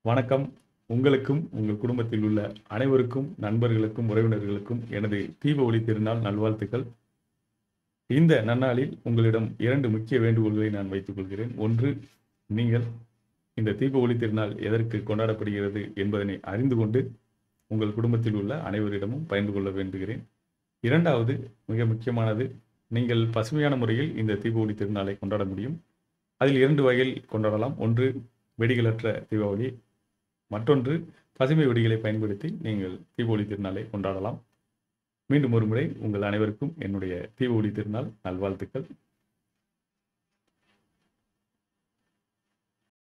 வணக்கம் உங்களுக்கும் உங்கள் குடும்பத்தில் உள்ள அனைவருக்கும் நண்பர்களுக்கும் உறவினர்களுக்கும் எனது தீப ஒளி திருநாள் நல்வாழ்த்துக்கள் இந்த நன்னாளில் உங்களிடம் இரண்டு முக்கிய வேண்டுகோள்களை நான் வைத்துக் கொள்கிறேன் ஒன்று நீங்கள் இந்த தீப ஒளி திருநாள் எதற்கு கொண்டாடப்படுகிறது என்பதனை அறிந்து கொண்டு உங்கள் குடும்பத்தில் உள்ள அனைவரிடமும் பகிர்ந்து கொள்ள வேண்டுகிறேன் இரண்டாவது மிக முக்கியமானது நீங்கள் பசுமையான முறையில் இந்த தீப ஒளி திருநாளை கொண்டாட முடியும் அதில் இரண்டு வகையில் கொண்டாடலாம் ஒன்று வெடிகளற்ற தீபாவளி மற்றொன்று பசுமை வெடிகளை பயன்படுத்தி நீங்கள் தீபாவளி திருநாளை கொண்டாடலாம் மீண்டும் ஒரு முறை உங்கள் அனைவருக்கும் என்னுடைய தீபாவளி திருநாள் நல்வாழ்த்துக்கள்